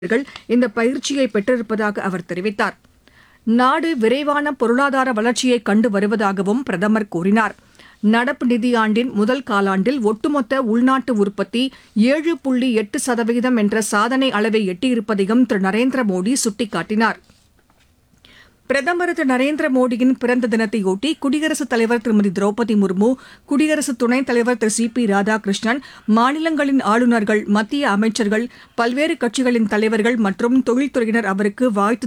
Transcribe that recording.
கள் இந்த பயிற்சியை பெற்றிருப்பதாக அவர் தெரிவித்தார் நாடு விரைவான பொருளாதார வளர்ச்சியை கண்டு வருவதாகவும் பிரதமர் கூறினார் நடப்பு நிதியாண்டின் முதல் காலாண்டில் ஒட்டுமொத்த உள்நாட்டு உற்பத்தி ஏழு புள்ளி எட்டு சதவீதம் என்ற சாதனை அளவை எட்டியிருப்பதையும் திரு நரேந்திர மோடி சுட்டிக்காட்டினார் பிரதமர் திரு நரேந்திர மோடியின் பிறந்த தினத்தையொட்டி குடியரசுத் தலைவர் திருமதி திரௌபதி முர்மு குடியரசு துணைத் தலைவர் திரு சி பி ராதாகிருஷ்ணன் மாநிலங்களின் ஆளுநர்கள் மத்திய அமைச்சர்கள் பல்வேறு கட்சிகளின் தலைவர்கள் மற்றும் தொழில்துறையினர் அவருக்கு வாழ்த்து